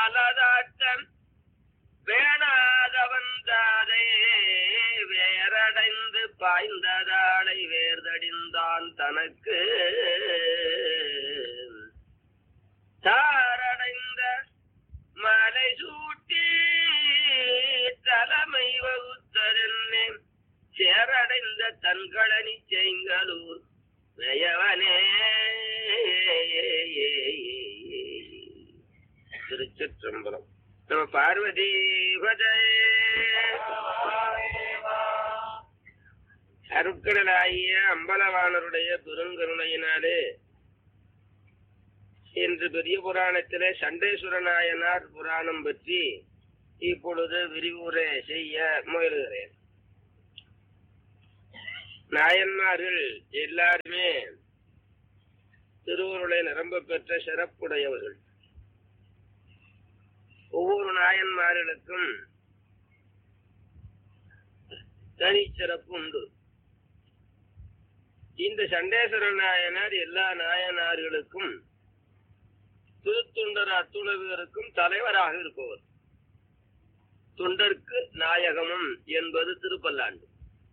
வாழதாட்டம் வேணாதவன் தாதே வேரடைந்து பாய்ந்ததாளை வேர்தடிந்தான் தனக்கு தாரடைந்த மலை சூட்டி தலைமை வகுத்ததென்னே சேரடைந்த தன்களனி செங்கலூர் நயவனே திருச்சிற்றம்பலம் நம்ம பார்வதி பதே அருட்கடலாகிய அம்பலவாணருடைய பெருங்கருணையினாலே இன்று பெரிய புராணத்திலே சண்டேஸ்வர நாயனார் புராணம் பற்றி இப்பொழுது விரிவுரை செய்ய முயலுகிறேன் நாயன்மார்கள் எல்லாருமே திருவருளை நிரம்ப பெற்ற சிறப்புடையவர்கள் ஒவ்வொரு நாயன்மார்களுக்கும் தனிச்சிறப்பு உண்டு இந்த சண்டேஸ்வர நாயனார் எல்லா நாயனார்களுக்கும் திருத்தொண்டர் அத்துணை பேருக்கும் தலைவராக இருப்பவர் தொண்டர்க்கு நாயகமும் என்பது திருப்பல்லாண்டு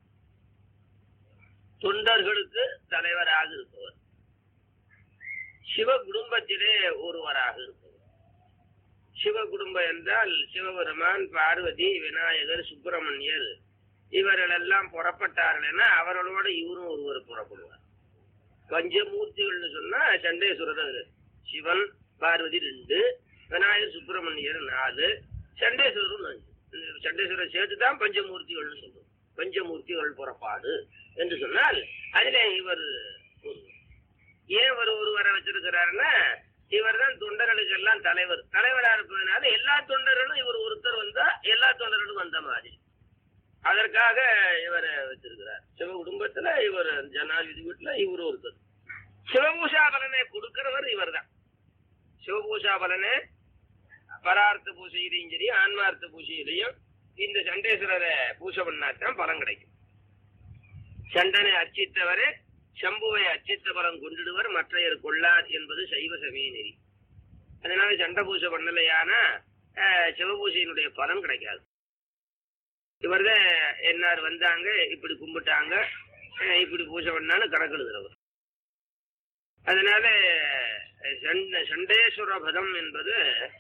தொண்டர்களுக்கு தலைவராக இருப்பவர் சிவ குடும்பத்திலே ஒருவராக இருப்பவர் சிவ குடும்பம் என்றால் சிவபெருமான் பார்வதி விநாயகர் சுப்பிரமணியர் இவர்கள் எல்லாம் புறப்பட்டார்கள்னா அவர்களோட இவரும் ஒருவர் புறப்படுவார் பஞ்சமூர்த்திகள்னு சொன்னா சண்டேஸ்வரர் சிவன் பார்வதி ரெண்டு விநாயகர் சுப்பிரமணியர் நாலு சண்டேஸ்வரரும் அஞ்சு சண்டேஸ்வரர் சேர்த்து தான் பஞ்சமூர்த்திகள்னு சொல்லுவோம் பஞ்சமூர்த்திகள் புறப்பாடு என்று சொன்னால் அதிலே இவர் ஒருவர் ஏன் ஒரு ஒருவரை வச்சிருக்கிறாருன்னா இவர் தான் தொண்டர்களுக்கு எல்லாம் தலைவர் தலைவரா இருப்பதனால எல்லா தொண்டர்களும் இவர் ஒருத்தர் வந்தா எல்லா தொண்டர்களும் வந்த மாதிரி அதற்காக இவரை வச்சிருக்கிறார் சிவ குடும்பத்துல இவர் ஜனாதிபதி வீட்டுல இவர் ஒருத்தர் சிவபூஷா பலனை கொடுக்கிறவர் இவர் தான் சிவபூஷா பலனை பரார்த்த பூசையிலையும் சரி ஆன்மார்த்த பூசையிலையும் இந்த சண்டேஸ்வரரை பூசை பண்ணாதான் பலன் கிடைக்கும் சண்டனை அர்ச்சித்தவரே சம்புவை அச்சித்த பலம் கொண்டிடுவர் மற்றையர் கொள்ளார் என்பது சைவ சமய நெறி அதனால சண்டை பூசை பண்ணலையானா சிவபூசையினுடைய பலன் கிடைக்காது இவர்தான் என்னார் வந்தாங்க இப்படி கும்பிட்டாங்க இப்படி பூஜை பண்ணாலும் கணக்கு எழுதுறவர் அதனால சண்டேஸ்வர பதம் என்பது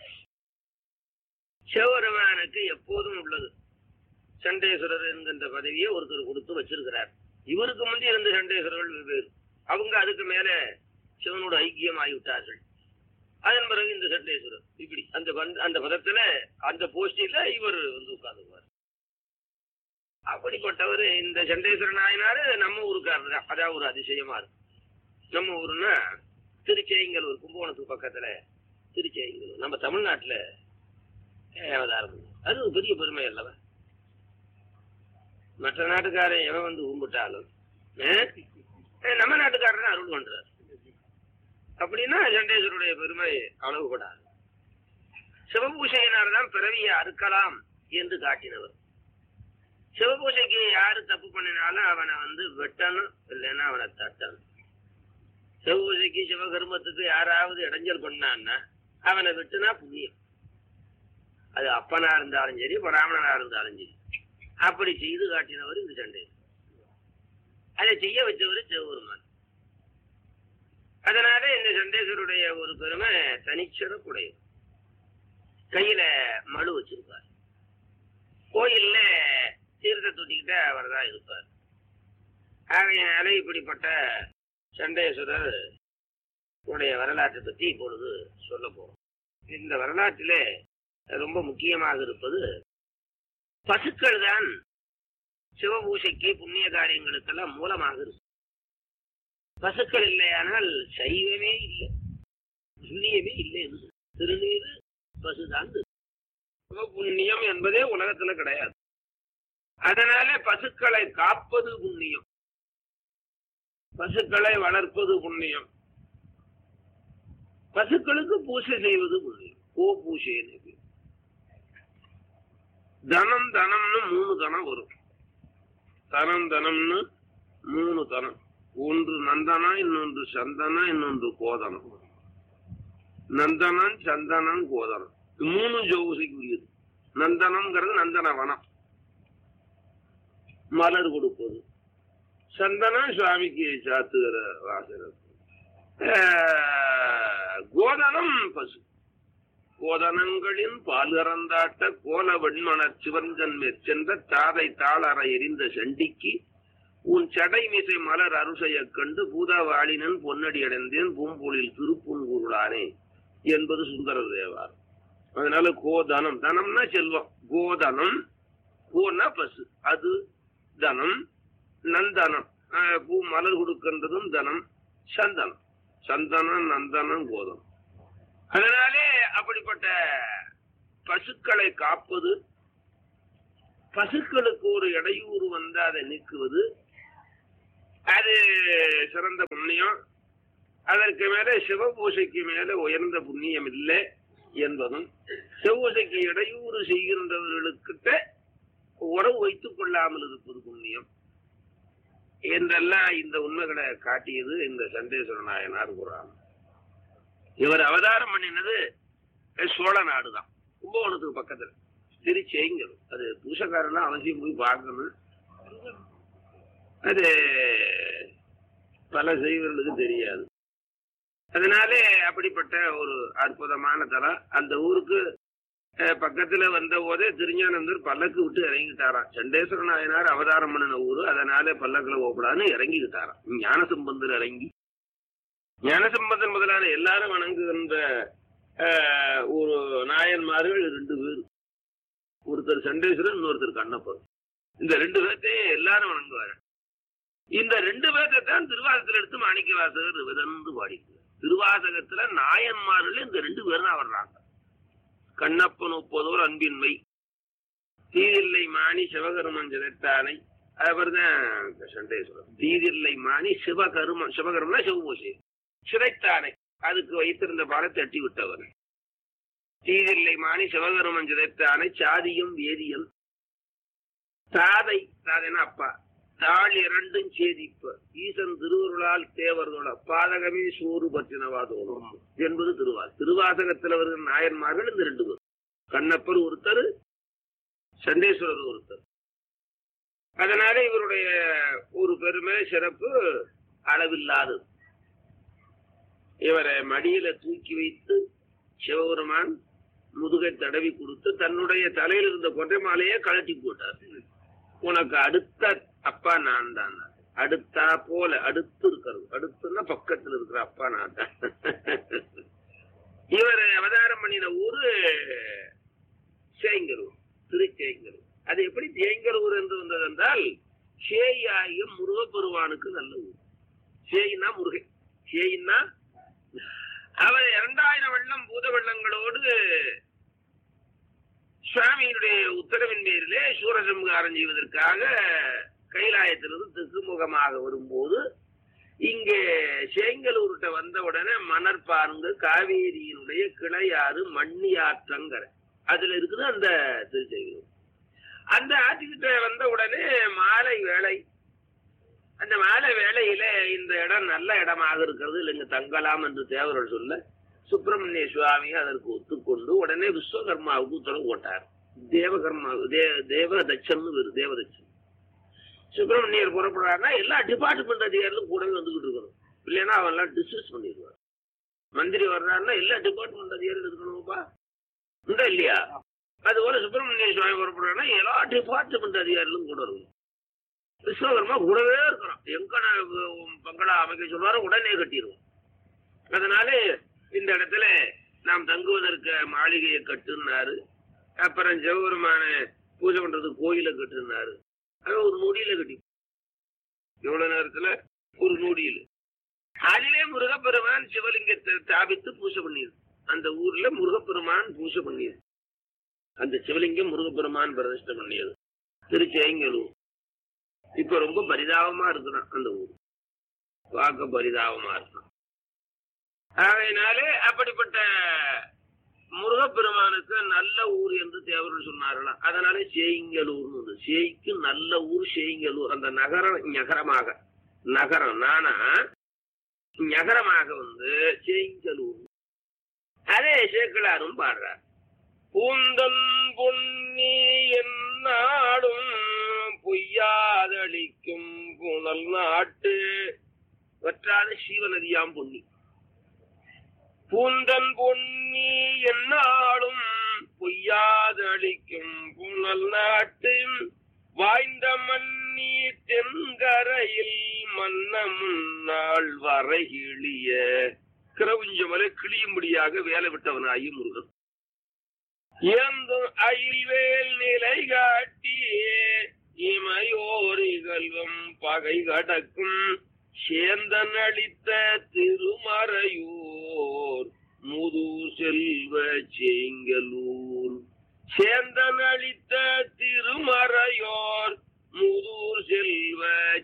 சிவபெருமானுக்கு எப்போதும் உள்ளது சண்டேஸ்வரர் என்கின்ற பதவியை ஒருத்தர் கொடுத்து வச்சிருக்கிறார் இவருக்கு முந்தி இருந்த சண்டேஸ்வரர்கள் வெவ்வேறு அவங்க அதுக்கு மேல சிவனோட ஐக்கியம் ஆகிவிட்டார்கள் அதன் பிறகு இந்த சண்டேஸ்வரர் இப்படி அந்த அந்த பதத்துல அந்த போஸ்டில இவர் வந்து உட்கார்ந்துக்குவார் அப்படிப்பட்டவர் இந்த சண்டேஸ்வர நாயனாரு நம்ம ஊருக்காரர் தான் அதான் ஒரு அதிசயமா இருக்கு நம்ம ஊருன்னா திருச்செங்கலூர் கும்பகோணத்துக்கு பக்கத்துல திருச்செங்கலூர் நம்ம தமிழ்நாட்டுல அவதாரம் அது ஒரு பெரிய பெருமை அல்லவா மற்ற நாட்டுக்காரன் எவன் வந்து கும்பிட்டாலும் நம்ம நாட்டுக்காரன் அருள் பண்றார் அப்படின்னா சண்டேஸ்வருடைய பெருமை அளவுபடாது சிவபூஷையினார் தான் பிறவியை அறுக்கலாம் என்று காட்டினவர் சிவபூஜைக்கு யாரு தப்பு பண்ணினாலும் அவனை வந்து வெட்டணும் இல்லைன்னா அவனை தட்டணும் சிவபூஜைக்கு சிவகர்மத்துக்கு யாராவது இடைஞ்சல் பண்ணான்னா அவனை வெட்டுனா புண்ணியம் அது அப்பனா இருந்தாலும் சரி பிராமணனா இருந்தாலும் சரி அப்படி செய்து காட்டினவர் இந்த சண்டை அதை செய்ய வச்சவர் சிவபெருமான் அதனால இந்த சண்டேஸ்வருடைய ஒரு பெருமை தனிச்சிறப்புடையது கையில மழு வச்சிருப்பார் கோயில்ல தீர்த்த தொட்டிக்கிட்ட அவர் தான் இருப்பார் ஆகையினால இப்படிப்பட்ட சண்டேஸ்வரர் உடைய வரலாற்றை பற்றி இப்பொழுது சொல்ல போறோம் இந்த வரலாற்றிலே ரொம்ப முக்கியமாக இருப்பது பசுக்கள் தான் சிவபூசைக்கு புண்ணிய காரியங்களுக்கெல்லாம் மூலமாக இருக்கு பசுக்கள் இல்லையானால் சைவமே இல்லை புண்ணியமே இல்லை திருநீர் பசுதான் புண்ணியம் என்பதே உலகத்துல கிடையாது அதனால பசுக்களை காப்பது புண்ணியம் பசுக்களை வளர்ப்பது புண்ணியம் பசுக்களுக்கு பூசை செய்வது புண்ணியம் கோ பூசை தனம் தனம்னு மூணு தனம் வரும் தனம் தனம்னு மூணு தனம் ஒன்று நந்தனா இன்னொன்று சந்தனா இன்னொன்று கோதனம் நந்தனம் சந்தனம் கோதனம் மூணு ஜோசிக்கு உரியது நந்தனம்ங்கிறது நந்தனவனம் மலர் கொடுப்பது சந்தனம் சுவாமிக்கு சாத்துகிற வாசகம் ஆஹ், கோதனம் பசு கோதனங்களின் பால் கறந்தாட்ட கோல வெண்மணர் சிவஞ்சன் மேற்சென்ற தாதை தாளர எரிந்த சண்டிக்கு உன் சடை மிசை மலர் அருசையக் கண்டு பூதவாளினன் பொன்னடி அடைந்தேன் பூம்பொழில் திருப்புன்கூருளானே என்பது சுந்தர தேவார் அதனால கோதனம் தனம்னா செல்வம் கோதனம் கோனா பசு அது தனம் நந்தனம் ஆஹ் பூ மலர் கொடுக்கின்றதும் தனம் சந்தனம் சந்தனம் நந்தனம் கோதம் அதனாலே அப்படிப்பட்ட பசுக்களை காப்பது பசுக்களுக்கு ஒரு இடையூறு வந்து அதை நீக்குவது அது சிறந்த புண்ணியம் அதற்கு மேல சிவபூசைக்கு மேல உயர்ந்த புண்ணியம் இல்லை என்பதும் சிவபூசைக்கு இடையூறு செய்கின்றவர்களுக்கிட்ட உறவு வைத்துக் கொள்ளாமல் இருப்பது புண்ணியம் என்றெல்லாம் இந்த உண்மைகளை காட்டியது இந்த சண்டேஸ்வர நாயனார் குரான் இவர் அவதாரம் பண்ணினது சோழ நாடுதான் கும்பகோணத்துக்கு பக்கத்துல திருச்செங்கல் அது பூசக்காரனா அவசியம் போய் பார்க்கணும் அது பல செய்வர்களுக்கு தெரியாது அதனாலே அப்படிப்பட்ட ஒரு அற்புதமான தலம் அந்த ஊருக்கு அஹ், பக்கத்துல வந்த போதே திருஞானந்தர் பல்லக்கு விட்டு இறங்கிட்டாராம் சண்டேஸ்வர நாயனார் அவதாரம் பண்ணின ஊரு அதனால பல்லக்குல போகக்கூடாதுன்னு இறங்கிக்கிட்டாராம் ஞானசம்பந்தர் இறங்கி ஞானசம்பந்தன் முதலான எல்லாரும் வணங்குகின்ற அஹ், ஒரு நாயன்மார்கள் ரெண்டு பேர் ஒருத்தர் சண்டேஸ்வரன் இன்னொருத்தர் கண்ணப்பர் இந்த ரெண்டு பேர்த்தையும் எல்லாரும் வணங்குவாரு இந்த ரெண்டு பேர்த்தை தான் திருவாசகத்தில் எடுத்து மாணிக்க வாசகர் விதந்து பாடிக்கிறார் திருவாசகத்துல நாயன்மார்கள் இந்த ரெண்டு பேரும் தான் வர்றாங்க கண்ணப்பன் ஒப்பதோர் அன்பின்மை தீதில்லை மாணி சிவகருமன் ஜெகத்தானை அவர் தான் சண்டேஸ்வரர் தீதில்லை மாணி சிவகருமன் சிவகருமனா சிவபூசி சிறைத்தானை அதுக்கு வைத்திருந்த பாலை தட்டி விட்டவர் தீதில்லை மாணி சிவகருமன் சிதைத்தானை சாதியும் வேதியம் தாதை தாதைனா அப்பா தாள் இரண்டும் சேதிப்ப ஈசன் திருவருளால் தேவர்களோட பாதகமே சோறு பற்றினவாதோடும் என்பது திருவாசகம் திருவாசகத்தில் வருகிற நாயன்மார்கள் இந்த ரெண்டு பேர் கண்ணப்பர் ஒருத்தர் சண்டேஸ்வரர் ஒருத்தர் அதனால இவருடைய ஒரு பெருமை சிறப்பு அளவில்லாதது இவரை மடியில தூக்கி வைத்து சிவபெருமான் முதுகை தடவி கொடுத்து தன்னுடைய தலையில் இருந்த கொண்டை மாலையே கழட்டி போட்டார் உனக்கு அடுத்த அப்பா நான் தான் அடுத்தா போல அடுத்து இருக்கிறது அடுத்துன்னா பக்கத்துல இருக்கிற அப்பா நான் தான் இவர் அவதாரம் பண்ணின ஊரு சேங்கரூர் திருச்சேங்கரூர் அது எப்படி சேங்கரூர் என்று வந்தது என்றால் சேயாயம் முருகப்பெருவானுக்கு நல்ல ஊர் சேயினா முருகன் சேயின்னா அவர் இரண்டாயிரம் வெள்ளம் பூத வெள்ளங்களோடு சுவாமியினுடைய உத்தரவின் பேரிலே சூரசம்ஹாரம் செய்வதற்காக கைலாயத்திலிருந்து திருமுகமாக வரும்போது இங்கே சேங்கலூர்கிட்ட வந்த உடனே மணற்பாருங்க காவேரியினுடைய கிளையாறு மண்ணியாற்றங்கரை அதுல இருக்குது அந்த திருச்செங்கலூர் அந்த ஆற்றுக்கிட்ட வந்த உடனே மாலை வேலை அந்த மாலை வேளையில இந்த இடம் நல்ல இடமாக இருக்கிறது இல்லைங்க தங்கலாம் என்று தேவர்கள் சொல்ல சுப்பிரமணிய சுவாமி அதற்கு ஒத்துக்கொண்டு உடனே விஸ்வகர்மாவுக்கு உத்தரவு போட்டார் தேவகர்மா தே தேவதட்சன்னு பேரு தேவதட்சன் சுப்பிரமணியர் புறப்படுறாருன்னா எல்லா டிபார்ட்மெண்ட் அதிகாரிகளும் கூடவே வந்துகிட்டு இருக்கணும் இல்லைன்னா அவன் எல்லாம் டிஸ்கஸ் பண்ணிடுவார் மந்திரி வர்றாருன்னா எல்லா டிபார்ட்மெண்ட் அதிகாரிகள் இருக்கணும்ப்பா உண்டா இல்லையா அதுபோல சுப்பிரமணிய சுவாமி புறப்படுறாருன்னா எல்லா டிபார்ட்மெண்ட் அதிகாரிகளும் கூட இருக்கணும் விஸ்வகர்மா கூடவே இருக்கிறோம் எங்க நான் பங்களா அமைக்க சொல்றாரோ உடனே கட்டிடுவோம் அதனால இந்த இடத்துல நாம் தங்குவதற்கு மாளிகையை கட்டுனாரு அப்புறம் சிவபெருமான பூஜை பண்றதுக்கு கோயிலை கட்டுனாரு அது ஒரு நொடியில கட்டி எவ்வளவு நேரத்துல ஒரு நொடியில அதிலே முருகப்பெருமான் சிவலிங்கத்தை ஸ்தாபித்து பூஜை பண்ணியது அந்த ஊர்ல முருகப்பெருமான் பூஜை பண்ணியது அந்த சிவலிங்கம் முருகப்பெருமான் பிரதிஷ்டை பண்ணியது திருச்செங்கலூர் இப்ப ரொம்ப பரிதாபமா இருக்கிறான் அந்த ஊர் பார்க்க பரிதாபமா இருக்கான் ஆகையினாலே அப்படிப்பட்ட முருகப்பெருமானுக்கு நல்ல ஊர் என்று தேவர்கள் சொன்னார்களாம் அதனால சேயிங்கலூர்னு வந்து சேய்க்கு நல்ல ஊர் சேயிங்கலூர் அந்த நகரம் நகரமாக நகரம் நானா நகரமாக வந்து சேயிங்கலூர் அதே சேக்கிழாரும் பாடுறார் பூந்தன் பொன்னி என்னாடும் பொய்யாதளிக்கும் புனல் நாட்டு வற்றாத சீவநதியாம் பொன்னி பூந்தன் பொன்னி என்னாடும் பொய்யாதளிக்கும் புனல் நாட்டு வாய்ந்த மன்னி தென்கரையில் மன்ன முன்னாள் வரைகிளிய கிரவுஞ்சமலை கிளியும்படியாக வேலை விட்டவனாகி முருகன் ஏந்தும் அயில்வேல் நிலை காட்டி இமையோரி கல்வம் பகை கடக்கும் சேந்தன் அளித்த திருமறையூர் முது செல்வ செங்கலூர் சேந்தன் அளித்த திருமறையோர் முதூர் செல்வ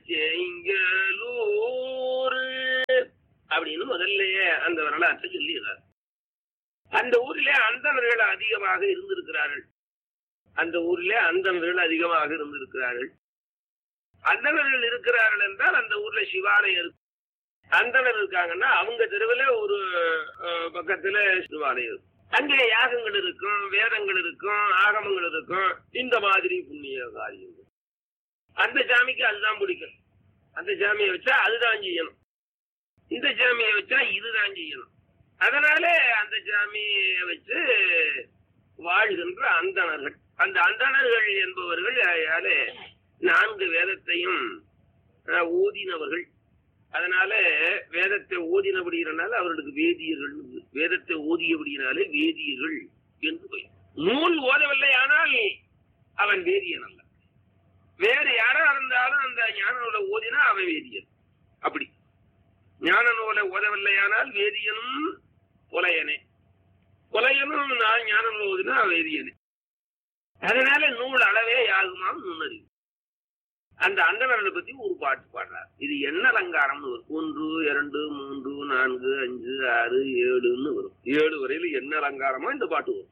செங்கலூர் அப்படின்னு முதல்லயே அந்த வரலாற்றை சொல்லிடுறார் அந்த ஊரிலே அந்தணர்கள் அதிகமாக இருந்திருக்கிறார்கள் அந்த ஊரிலே அந்தணர்கள் அதிகமாக இருந்திருக்கிறார்கள் அந்தணர்கள் இருக்கிறார்கள் என்றால் அந்த ஊர்ல சிவாலயம் இருக்கு அந்தணர் இருக்காங்கன்னா அவங்க தெருவில் ஒரு அஹ், பக்கத்துல சிவாலயம் இருக்கும் அங்கே யாகங்கள் இருக்கும் வேதங்கள் இருக்கும் ஆகமங்கள் இருக்கும் இந்த மாதிரி புண்ணிய காரியங்கள் அந்த சாமிக்கு அதுதான் பிடிக்கும் அந்த சாமியை வச்சா அதுதான் செய்யணும் இந்த சாமியை வச்சா இதுதான் செய்யணும் அதனால அந்த சாமியை வச்சு வாழ்கின்ற அந்தணர்கள் அந்த அந்தணர்கள் என்பவர்கள் அயால நான்கு வேதத்தையும் அஹ், ஓதினவர்கள் அதனால வேதத்தை ஓதினபடினால அவர்களுக்கு வேதியர்கள் வேதத்தை ஓதியபடினாலே வேதியர்கள் என்று பெயர் நூல் ஓதவில்லை ஆனால் அவன் வேதியன் அல்ல வேறு யாரா இருந்தாலும் அந்த ஞான நூலை ஓதினா அவன் வேதியன் அப்படி ஞான நூலை ஓதவில்லையானால் வேதியனும் புலையனே புலையனும் நான் ஞான நூல் ஓதினா வேதியனே அதனால நூல் அளவே யாகுமாம் நுண்ணறிவு அந்த அந்தணர்களை பத்தி ஒரு பாட்டு பாடுறார் இது என்ன அலங்காரம்னு வரும் ஒன்று இரண்டு மூன்று நான்கு அஞ்சு ஆறு ஏழுன்னு வரும் ஏழு வரையில என்ன அலங்காரமோ இந்த பாட்டு வரும்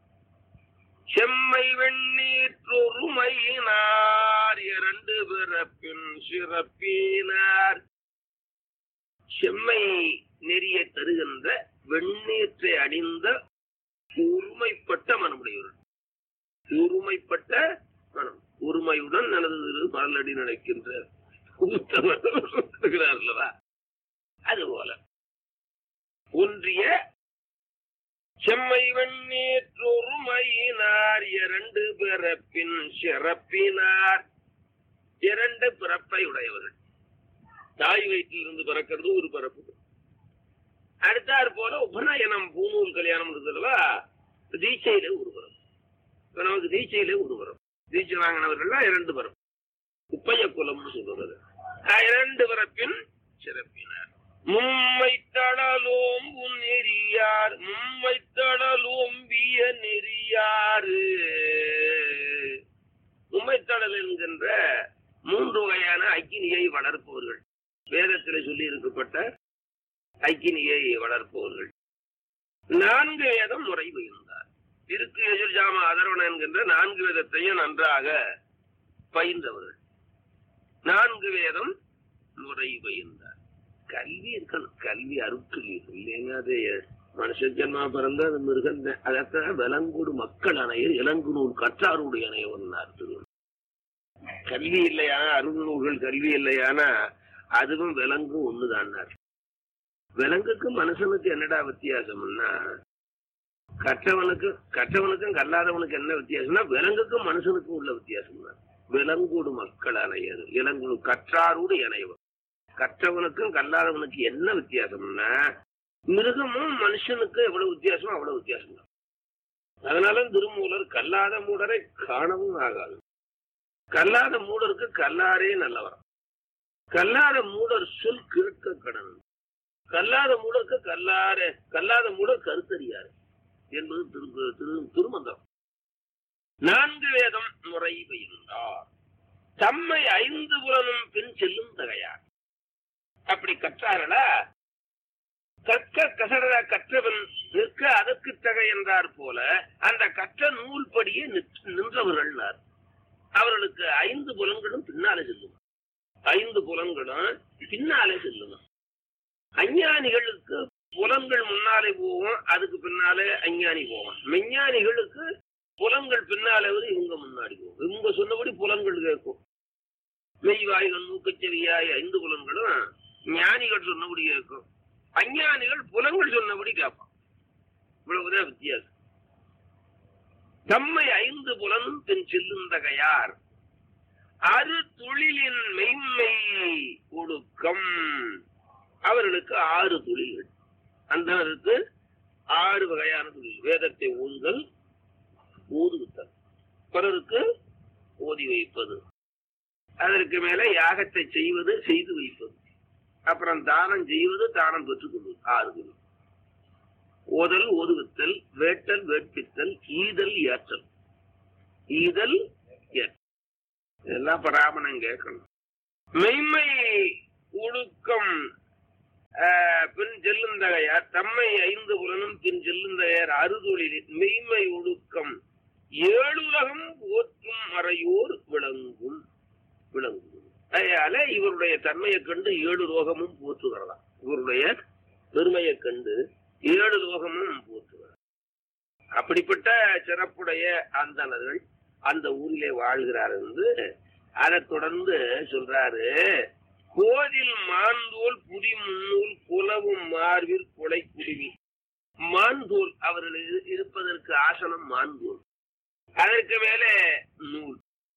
செம்மை வெண்ணீற்றொருமையினார் இரண்டு பிறப்பின் சிறப்பினார் செம்மை நெறிய தருகின்ற வெண்ணீற்றை அணிந்த ஒருமைப்பட்ட மனமுடையவர்கள் ஒருமைப்பட்ட மனம் ஒருமையுடன் எனது திரு மலரடி நடக்கின்ற இருக்கிறார்களா அதுபோல ஒன்றிய செம்மை வெண்ணீற்றொருமையினார் இரண்டு பிறப்பின் சிறப்பினார் இரண்டு பிறப்பை உடையவர்கள் தாய் வயிற்றிலிருந்து பிறக்கிறது ஒரு பிறப்பு அடுத்தாற் போல உபநயனம் பூநூல் கல்யாணம் இருக்குதுல்லவா தீட்சையில ஒரு பிறப்பு இப்ப நமக்கு தீட்சையில ஒரு பிறப்பு தீட்சை வாங்கினவர்கள்லாம் இரண்டு பிறப்பு உப்பைய குலம்னு சொல்றது ஆஹ் இரண்டு பிறப்பின் சிறப்பினார் மும்மை தடலோம் நெறியார் மும்மை தடலோம் விய நெறியாறு மும்மை தடல் என்கின்ற மூன்று வகையான அக்கினியை வளர்ப்பவர்கள் வேதத்தில் சொல்லி இருக்கப்பட்ட அக்கினியை வளர்ப்பவர்கள் நான்கு வேதம் முறை பயிர்ந்தார் இருக்கு எதிர்ஜாம அதர்வன என்கின்ற நான்கு வேதத்தையும் நன்றாக பயின்றவர்கள் நான்கு வேதம் முறை பயிர்ந்தார் கல்வி இருக்கணும் கல்வி அருட்கல்வி இல்லைங்க அது மனுஷ ஜென்மா பிறந்த அது மிருகம் அதத்தான் விலங்கோடு மக்கள் அணையர் இளங்கு நூல் கற்றாருடைய அணையவன்னார் திருவள்ளுவர் கல்வி இல்லையா அருள் நூல்கள் கல்வி இல்லையானா அதுவும் விலங்கும் ஒண்ணுதான்னார் விலங்குக்கும் மனுஷனுக்கு என்னடா வித்தியாசம்னா கற்றவனுக்கு கற்றவனுக்கும் கல்லாதவனுக்கு என்ன வித்தியாசம்னா விலங்குக்கும் மனுஷனுக்கும் உள்ள வித்தியாசம் தான் விலங்கோடு மக்கள் அணையர் இளங்குழு கற்றாரோடு இணையவர் கற்றவனுக்கும் கல்லாதவனுக்கு என்ன வித்தியாசம்னா மிருகமும் மனுஷனுக்கும் எவ்வளவு வித்தியாசமோ அவ்வளவு வித்தியாசம் தான் அதனால திருமூலர் கல்லாத மூடரை காணவும் ஆகாது கல்லாத மூடருக்கு கல்லாரே நல்லவர் கல்லாத மூடர் சொல் கேட்க கடன் கல்லாத மூடருக்கு கல்லார கல்லாத மூடர் கருத்தறியார் என்பது திரு திரு திருமந்தம் நான்கு வேதம் முறை பயின்றார் தம்மை ஐந்து புலனும் பின் செல்லும் தகையார் அப்படி கற்றார்களா கற்க கசடர கற்றவன் நிற்க அதற்கு தகை என்றார் போல அந்த கற்ற நூல்படியே நிற்று- நின்றவர்கள் அவர்களுக்கு ஐந்து புலன்களும் பின்னாலே செல்லும் ஐந்து புலன்களும் பின்னாலே செல்லும் அஞ்ஞானிகளுக்கு புலன்கள் முன்னாலே போகும் அதுக்கு பின்னாலே அஞ்ஞானி போவான் மெஞ்ஞானிகளுக்கு புலன்கள் பின்னால வந்து இவங்க முன்னாடி போகும் இவங்க சொன்னபடி புலன்கள் கேட்கும் மெய்வாய்கள் மூக்கச்செவியாய் ஐந்து புலன்களும் ஞானிகள் சொன்னபடி கேட்கும் அஞ்ஞானிகள் புலன்கள் சொன்னபடி கேட்பான் இவ்வளவுதான் வித்தியாசம் தம்மை ஐந்து புலன் பின் செல்லுந்தகையார் அரு தொழிலின் மெய்மை ஒடுக்கம் அவர்களுக்கு ஆறு தொழில்கள் அந்தனருக்கு ஆறு வகையான தொழில் வேதத்தை ஓதுதல் ஓதுவித்தல் பிறருக்கு ஓதி வைப்பது அதற்கு மேல யாகத்தை செய்வது செய்து வைப்பது அப்புறம் தானம் செய்வது தானம் பெற்றுக் கொள்வது ஆறு தொழில் ஓதல் ஓதுவித்தல் வேட்டல் வேட்பித்தல் ஈதல் ஏற்றல் ஈதல் ஏற்றல் இதெல்லாம் பிராமணன் கேட்கணும் மெய்மை ஒழுக்கம் ஆஹ், பின் செல்லுந்தகையார் தம்மை ஐந்து புலனும் பின் செல்லுந்தகையார் அறுதொழிலில் மெய்மை ஒழுக்கம் ஏழுலகம் போற்றும் மறையோர் விளங்கும் விளங்கும் அதனால இவருடைய தன்மையை கண்டு ஏழு லோகமும் போற்றுகிறதாம் இவருடைய பெருமையை கண்டு ஏழு லோகமும் போற்றுகிறார் அப்படிப்பட்ட சிறப்புடைய அந்தணர்கள் அந்த ஊரிலே வாழ்கிறார் என்று அதைத் தொடர்ந்து சொல்றாரு கோதில் மாந்தோல் புதி முன்னூல் குலவும் மார்பில் கொலை குடுமி மாந்தோல் அவர்கள் இரு- இருப்பதற்கு ஆசனம் மாந்தோல் அதற்கு மேலே நூல்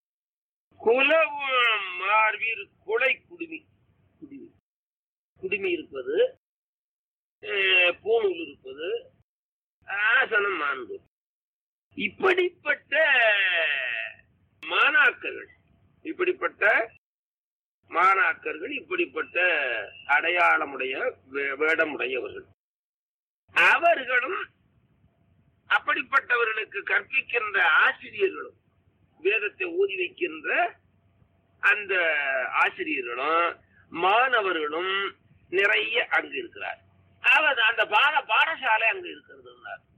குலவும் மார்பில் கொலை குடுமி குடுமி குடுமி இருப்பது அஹ், பூணூல் இருப்பது ஆசனம் மாந்தோல் இப்படிப்பட்ட மாணாக்கர்கள் இப்படிப்பட்ட மாணாக்கர்கள் இப்படிப்பட்ட அடையாளமுடைய வே- வேடமுடையவர்கள் அவர்களும் அப்படிப்பட்டவர்களுக்கு கற்பிக்கின்ற ஆசிரியர்களும் வேதத்தை ஊதி வைக்கின்ற அந்த ஆசிரியர்களும் மாணவர்களும் நிறைய அங்கு இருக்கிறார் அவர் அந்த பாட பாடசாலை அங்கு இருக்கிறது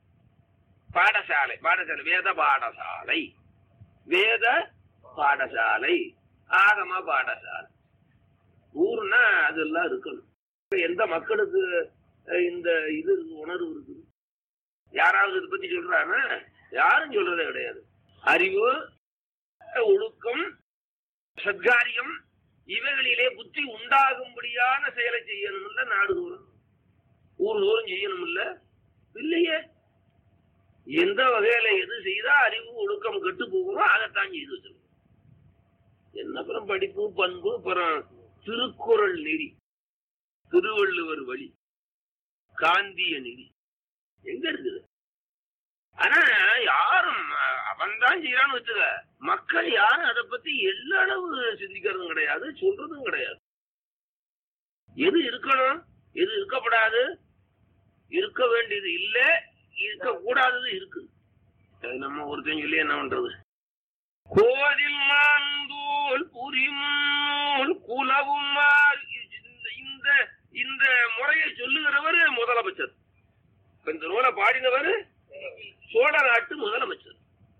பாடசாலை பாடசாலை வேத பாடசாலை வேத பாடசாலை ஆகம பாடசாலை ஊர்னா அதெல்லாம் இருக்கணும் இப்ப எந்த மக்களுக்கு அஹ், இந்த இது இருக்கு, உணர்வு இருக்குது யாராவது இதை பத்தி சொல்றாங்க யாரும் சொல்றதே கிடையாது அறிவு அஹ், ஒழுக்கம் சத்காரியம் இவைகளிலே புத்தி உண்டாகும்படியான செயலை செய்யணும் இல்ல நாடு தோறும் ஊர் தோறும் செய்யணும் இல்ல இல்லையே எந்த வகையில எது செய்தா அறிவு ஒழுக்கம் கெட்டு போகுமோ அதைத்தான் செய்து வச்சிருக்கோம் என்ன அப்புறம் படிப்பு பண்பு அப்புறம் திருக்குறள் நெறி திருவள்ளுவர் வழி காந்திய நெறி எங்க இருக்குது ஆனா யாரும் அவன் தான் செய்யறான்னு வச்சுக்க மக்கள் யாரும் அதை பத்தி எல்லா அளவு சிந்திக்கிறதும் கிடையாது சொல்றதும் கிடையாது எது இருக்கணும் எது இருக்கப்படாது இருக்க வேண்டியது இல்ல இருக்க கூடாதது இருக்கு அது நம்ம ஒருத்தன் சொல்லி என்ன பண்றது கோதில் மாந்தூல் புரிமூல் குலவும் மார் இந்த இந்த இந்த முறையை சொல்லுகிறவர் முதலமைச்சர் இப்ப இந்த நூலை பாடினவர் சோழ நாட்டு முதலமைச்சர்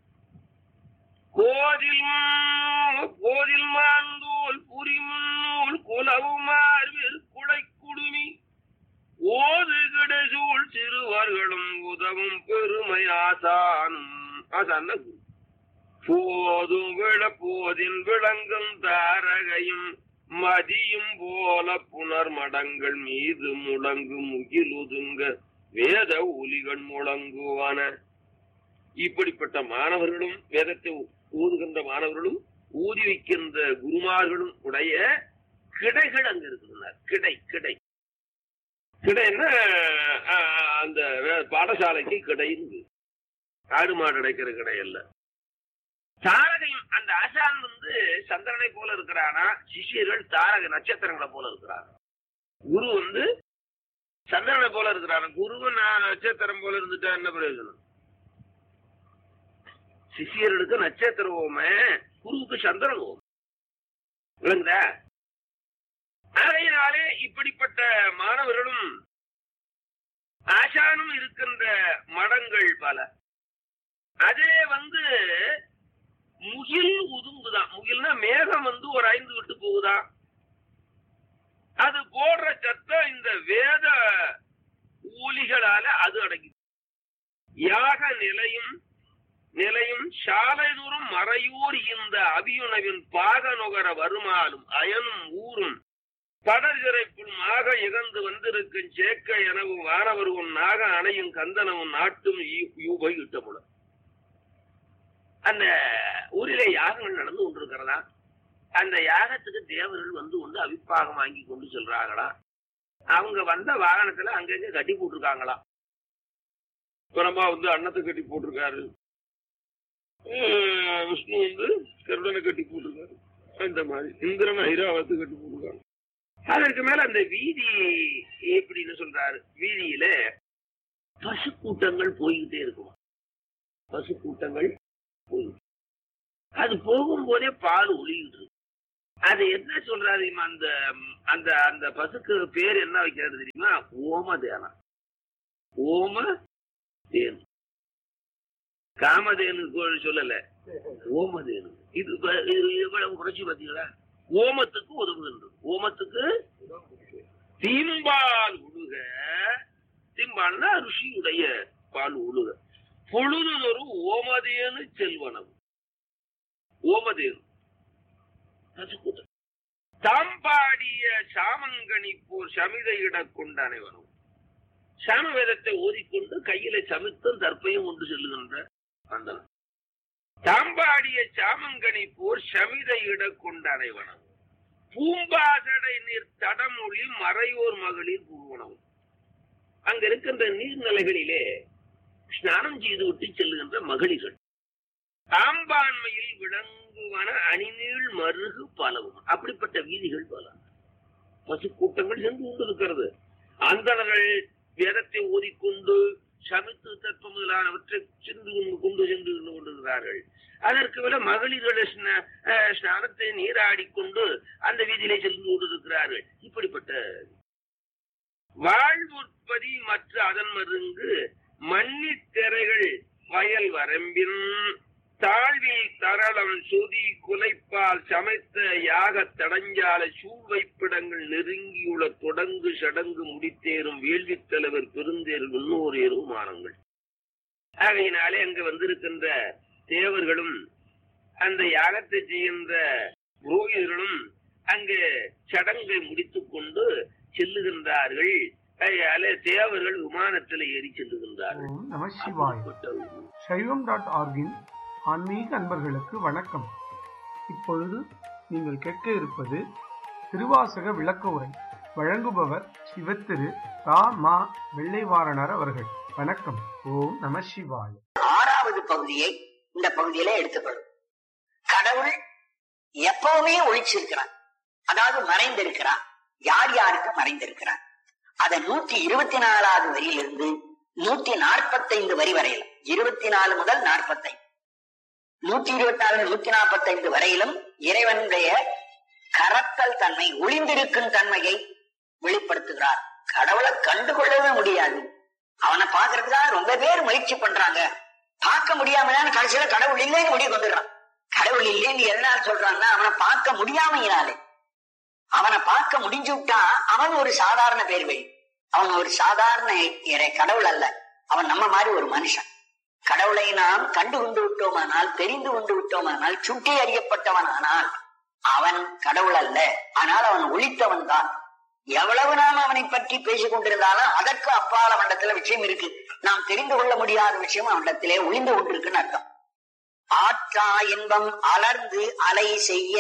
கோதில் மா- கோதில் மாந்தூல் புரிமுன்னூல் குலவும் மார்பில் குடை குடுமி ஓது கிடைசூழ் சிறுவர்களும் உதவும் பெருமை ஆசானும் ஆசான் குரு போதும் விழ போதின் விளங்கும் தாரகையும் மதியும் போல புனர் மடங்கள் மீது முழங்கு முகிலுதுங்க வேத ஒலிகள் முழங்குவான இப்படிப்பட்ட மாணவர்களும் வேதத்தை ஊதுகின்ற மாணவர்களும் ஊதி வைக்கின்ற குருமார்களும் உடைய கிடைகள் அங்க இருக்குதுன்னார் கிடை கிடை கிடைன்னா ஆஹ், அந்த வே- பாடசாலைக்கு கிடைன்னு ஆடு மாடு அடைக்கிற கடை அல்ல தாரகையும் அந்த ஆசான் வந்து சந்திரனை போல இருக்கிறானா சிஷியர்கள் தாரக நட்சத்திரங்களை போல இருக்கிறாங்க குரு வந்து சந்திரனை போல இருக்கிறாங்க குருவும் நான் நட்சத்திரம் போல இருந்துட்டா என்ன பிரயோஜனம் சிஷியர்களுக்கு நட்சத்திர ஓமை குருவுக்கு சந்திரன் ஓமை விளங்குதா ஆகையினாலே இப்படிப்பட்ட மாணவர்களும் ஆசானும் இருக்கின்ற மடங்கள் பல அதே வந்து முகில் உதுங்குதான் முகில்னா மேகம் வந்து ஒரு ஐந்து விட்டு போகுதான் அது போடுற சத்தம் இந்த வேத ஊலிகளால அது அடங்கி யாக நிலையும் நிலையும் சாலைதோறும் மறையூர் இந்த அபியுணவின் பாக நுகர வருமாலும் அயனும் ஊரும் படர்சிறைப்புள் மாக இகந்து வந்திருக்கும் சேக்க எனவும் வானவரும் நாக அணையும் கந்தனமும் நாட்டும் யூபை இட்டமுட அந்த ஊரிலே யாகங்கள் நடந்து கொண்டிருக்கிறதா அந்த யாகத்துக்கு தேவர்கள் வந்து கொண்டு அபிப்பாகம் வாங்கி கொண்டு செல்றாங்களா அவங்க வந்த வாகனத்துல அங்கங்க கட்டி போட்டிருக்காங்களா பிரம்மா வந்து அன்னத்தை கட்டி போட்டிருக்காரு அஹ் விஷ்ணு வந்து கருடனை கட்டி போட்டிருக்காரு இந்த மாதிரி இந்திரன் ஐராவத்து கட்டி போட்டிருக்காங்க அதற்கு மேல அந்த வீதி எப்படின்னு சொல்றாரு வீதியில பசு கூட்டங்கள் போய்கிட்டே இருக்குமா பசு கூட்டங்கள் போயிட்டு அது போகும்போதே பால் ஒளிகிட்டு இருக்கு அது என்ன சொல்றாரு தெரியுமா? அந்த அந்த அந்த பசுக்கு பேர் என்ன வைக்கிறது தெரியுமா ஓம தேனா ஓம தேனு காமதேனு கோ- சொல்லல ஓமதேனு இது ப- இது எவ்வளவு குறைச்சி பாத்தீங்களா ஓமத்துக்கு உதவுகின்றது ஓமத்துக்கு தீம்பால் உழுக தீம்பால்னா ருஷியுடைய பால் உழுக பொழுதுதொரு ஓமதேனு செல்வனம் ஓமதேனு பசுக்கூட்டம் தாம்பாடிய சாமங்கனி போர் சமிதையிட கொண்ட அனைவரும் சாம வேதத்தை ஓதிக்கொண்டு கையில சமித்தும் தற்பையும் கொண்டு செல்லுகின்ற அந்த தாம்பாடிய சாமங்கனி போர் சமிதையிட கொண்ட அனைவனம் பூம்பாசடை நீர் தடமொழி மறையோர் மகளிர் புருவனம் அங்க இருக்கின்ற நீர்நிலைகளிலே ஸ்நானம் செய்து விட்டு செல்லுகின்ற மகளிர்கள் ஆம்பான்மையில் விளங்குவன அணிநீள் மருகு பலவும் அப்படிப்பட்ட வீதிகள் பல பசு கூட்டங்கள் சென்று கொண்டிருக்கிறது அந்தணர்கள் வேதத்தை ஓதிக்கொண்டு சமித்து தத்துவம் முதலானவற்றை சென்று கொண்டு- கொண்டு சென்று கொண்டிருக்கிறார்கள் அதற்கு விட மகளிர்கள் ஸ்நா- அஹ், ஸ்நானத்தை நீராடிக்கொண்டு அந்த வீதியிலே சென்று கொண்டிருக்கிறார்கள் இப்படிப்பட்ட வாழ்வுற்பதி மற்ற அதன் மருங்கு மன்னித் திரைகள் வயல் வரம்பின் தாழ்வில் தரளம் சொதி குலைப்பால் சமைத்த யாகத் தடஞ்சால சூழ்வைப்பிடங்கள் நெருங்கியுள்ள தொடங்கு சடங்கு முடித்தேறும் வேள்வித் தலைவர் பெருந்தேர் முன்னோர் ஏறுமானங்கள் ஆகையினாலே அங்கு வந்திருக்கின்ற தேவர்களும் அந்த யாகத்தை செய்கின்ற புரோகிதர்களும் அங்கு சடங்கை முடித்துக் கொண்டு செல்லுகின்றார்கள் ஆகையாலே தேவர்கள் விமானத்தில் ஏறி செல்லுகின்றார்கள் ஓம் நம சிவாய் சைவம் டாட் ஆர்கின் ஆன்மீக அன்பர்களுக்கு வணக்கம் இப்பொழுது நீங்கள் கேட்க இருப்பது திருவாசக விளக்க உரை வழங்குபவர் சிவத்திரு ரா மா வெள்ளைவாரணர் அவர்கள் வணக்கம் ஓம் நம சிவாய் ஆறாவது பகுதியை இந்த பகுதியில எடுத்துக்கொள்ளும் கடவுள் எப்பவுமே ஒழிச்சிருக்கிறான் அதாவது மறைந்திருக்கிறான் யார் யாருக்கு மறைந்திருக்கிறான் அத நூத்தி இருபத்தி நாலாவது வரியிலிருந்து நூத்தி நாற்பத்தைந்து வரி வரையிலும் இருபத்தி நாலு முதல் நாற்பத்தைந்து நூத்தி இருபத்தி நாலு நூத்தி நாற்பத்தைந்து வரையிலும் இறைவனுடைய கரத்தல் தன்மை ஒளிந்திருக்கும் தன்மையை வெளிப்படுத்துகிறார் கடவுளை கண்டுகொள்ளவே முடியாது அவனை பாக்குறதுக்காக ரொம்ப பேர் முயற்சி பண்றாங்க பார்க்க முடியாம தான் கடைசியில கடவுள் இல்லைன்னு முடிவு வந்துடுறான் கடவுள் இல்லைன்னு எதனால சொல்றான்னா அவனை பார்க்க முடியாமையினாலே அவனை பார்க்க முடிஞ்சு விட்டா அவன் ஒரு சாதாரண பேர் வை அவன் ஒரு சாதாரண இறை கடவுள் அல்ல அவன் நம்ம மாதிரி ஒரு மனுஷன் கடவுளை நாம் கண்டு கொண்டு விட்டோமானால் தெரிந்து கொண்டு விட்டோமானால் சுட்டி அறியப்பட்டவன் ஆனால் அவன் கடவுள் அல்ல ஆனால் அவன் ஒழித்தவன் தான் எவ்வளவு நாம் அவனை பற்றி பேசிக் கொண்டிருந்தாலும் அதற்கு அப்பால மண்டத்துல விஷயம் இருக்கு நாம் தெரிந்து கொள்ள முடியாத விஷயம் அவனிடத்திலே ஒளிந்து கொண்டிருக்குன்னு அர்த்தம் ஆற்றா இன்பம் அலர்ந்து அலை செய்ய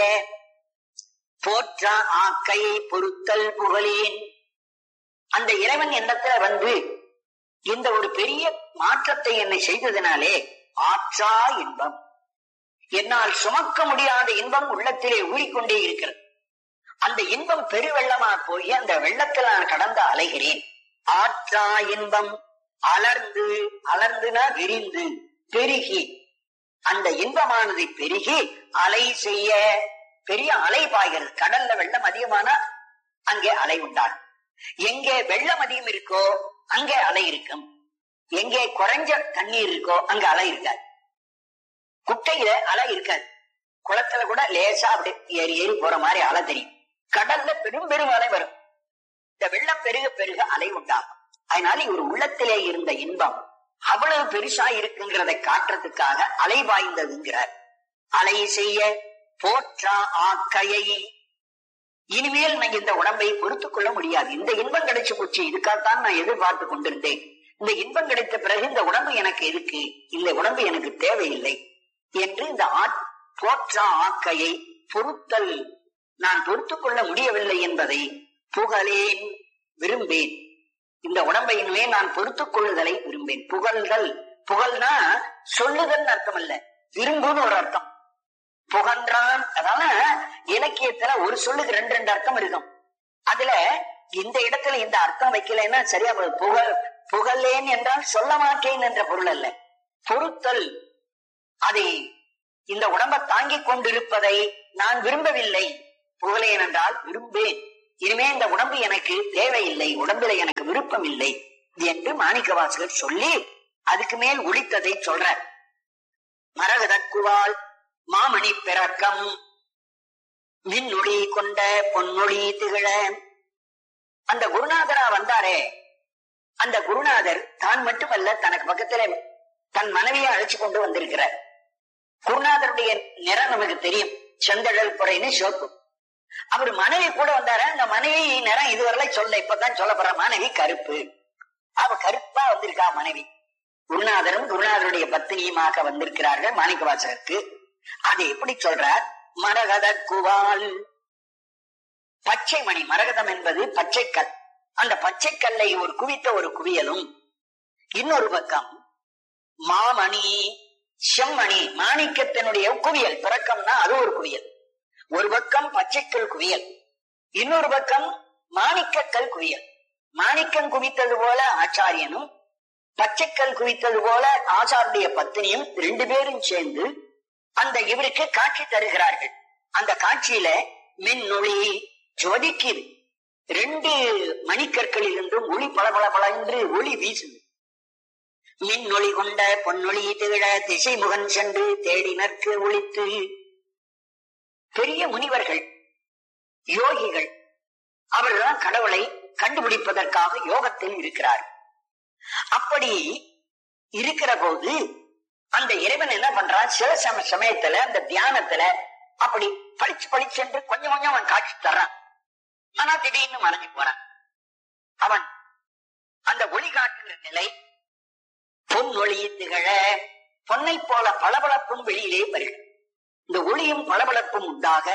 போற்றா ஆக்கையை பொருத்தல் புகழேன் அந்த இறைவன் என்னத்துல வந்து இந்த ஒரு பெரிய மாற்றத்தை என்னை செய்ததினாலே ஆற்றா இன்பம் என்னால் சுமக்க முடியாத இன்பம் உள்ளத்திலே ஊறிக்கொண்டே இருக்கிறது அந்த இன்பம் பெருவெள்ளமா போய் அந்த வெள்ளத்தில் நான் கடந்து அலைகிறேன் ஆற்றா இன்பம் அலர்ந்து அலர்ந்துனா விரிந்து பெருகி அந்த இன்பமானது பெருகி அலை செய்ய பெரிய அலை பாய்கிறது கடல்ல வெள்ளம் அதிகமானா அங்கே அலை உண்டாகும் எங்கே வெள்ளம் அதிகம் இருக்கோ அங்கே அலை இருக்கும் எங்கே குறைஞ்ச தண்ணீர் இருக்கோ அங்க அலை இருக்காது குட்டையில அலை இருக்காது குளத்துல கூட லேசா அப்படி ஏறி ஏறி போற மாதிரி அலை தெரியும் கடல்ல பெரும் பெரும் அலை வரும் இந்த வெள்ளம் பெருக பெருக அலை உண்டாகும் அதனால இவர் உள்ளத்திலே இருந்த இன்பம் அவ்வளவு பெருசா இருக்குங்கிறதை காட்டுறதுக்காக அலைபாய்ந்ததுங்கிறார் அலை செய்ய போற்றா ஆக்கையை இனிமேல் நான் இந்த உடம்பை பொறுத்துக் கொள்ள முடியாது இந்த இன்பம் கிடைச்சு போச்சு இதுக்காகத்தான் நான் எதிர்பார்த்து கொண்டிருந்தேன் இந்த இன்பம் கிடைத்த பிறகு இந்த உடம்பு எனக்கு எதுக்கு இந்த உடம்பு எனக்கு தேவையில்லை என்று இந்த ஆ- போற்றா ஆக்கையை பொறுத்தல் நான் பொறுத்துக் கொள்ள முடியவில்லை என்பதை புகழேன் விரும்பேன் இந்த உடம்பை இனிமே நான் பொறுத்துக் கொள்ளுதலை விரும்பேன் புகழ்தல் புகழ்னா சொல்லுதல் அர்த்தம் அல்ல விரும்புன்னு ஒரு அர்த்தம் புகன்றான் அதான இலக்கியத்துல ஒரு சொல்லுக்கு ரெண்டு ரெண்டு அர்த்தம் இருக்கும் அதுல இந்த இடத்துல இந்த அர்த்தம் வைக்கலைன்னா சரியா போகுது. புகழ் புகழேன் என்றால் சொல்ல மாட்டேன் என்ற பொருள் அல்ல பொறுத்தல் அதை இந்த உடம்பை தாங்கிக் கொண்டிருப்பதை நான் விரும்பவில்லை புகழேன் என்றால் விரும்பேன் இனிமே இந்த உடம்பு எனக்கு தேவையில்லை உடம்புல எனக்கு விருப்பம் இல்லை என்று மாணிக்கவாசகர் சொல்லி அதுக்கு மேல் ஒழித்ததை சொல்றார் மரகதக்குவால் மாமணி பிறக்கம் மின்னொளி கொண்ட பொன்னொளி திகழ அந்த குருநாதரா வந்தாரே அந்த குருநாதர் தான் மட்டுமல்ல தனக்கு பக்கத்துல தன் மனைவியை அழைச்சு கொண்டு வந்திருக்கிறார் குருநாதருடைய நிறம் நமக்கு தெரியும் செந்தழல் புறைன்னு சிவப்பு அவர் மனைவி கூட வந்தாரு அந்த மனைவி நிறம் இதுவரை சொல்ல இப்பதான் சொல்ல போற மனைவி கருப்பு அவ கருப்பா வந்திருக்கா மனைவி குருநாதரும் குருநாதருடைய பத்தினியுமாக வந்திருக்கிறார்கள் மாணிக்கவாசகருக்கு அதை எப்படி சொல்றார் மரகத குவால் பச்சை மணி மரகதம் என்பது பச்சைக்கல் அந்த பச்சைக்கல்லை ஒரு குவித்த ஒரு குவியலும் இன்னொரு பக்கம் மாமணி செம்மணி மாணிக்கத்தினுடைய குவியல் பிறக்கம்னா அது ஒரு குவியல் ஒரு பக்கம் பச்சைக்கல் குவியல் இன்னொரு பக்கம் மாணிக்கக்கல் குவியல் மாணிக்கம் குவித்தது போல ஆச்சாரியனும் பச்சைக்கல் குவித்தது போல ஆச்சாருடைய பத்தினியும் ரெண்டு பேரும் சேர்ந்து அந்த இவருக்கு காட்சி தருகிறார்கள் அந்த காட்சியில மின்னொளி ஜொலிக்குது ரெண்டு மணிக்கற்களில் இருந்தும் ஒளி பளபள பளன்று ஒளி வீசுது மின்னொளி கொண்ட பொன்னொளி திகழ திசை முகன் சென்று தேடினர்க்கு ஒளித்து பெரிய முனிவர்கள் யோகிகள் அவர்கள்தான் கடவுளை கண்டுபிடிப்பதற்காக யோகத்தில் இருக்கிறார் அப்படி இருக்கிற போது அந்த இறைவன் என்ன பண்றான் சில சம சமயத்துல அந்த தியானத்துல அப்படி பளிச்சு பளிச்சென்று கொஞ்சம் கொஞ்சம் அவன் காட்சி தர்றான் ஆனா திடீர்னு மறைஞ்சு போறான் அவன் அந்த ஒளி காட்டுகிற நிலை பொன் ஒளி திகழ பொன்னை போல பளபளப்பும் வெளியிலே வருகிறது இந்த ஒளியும் பளபளப்பும் உண்டாக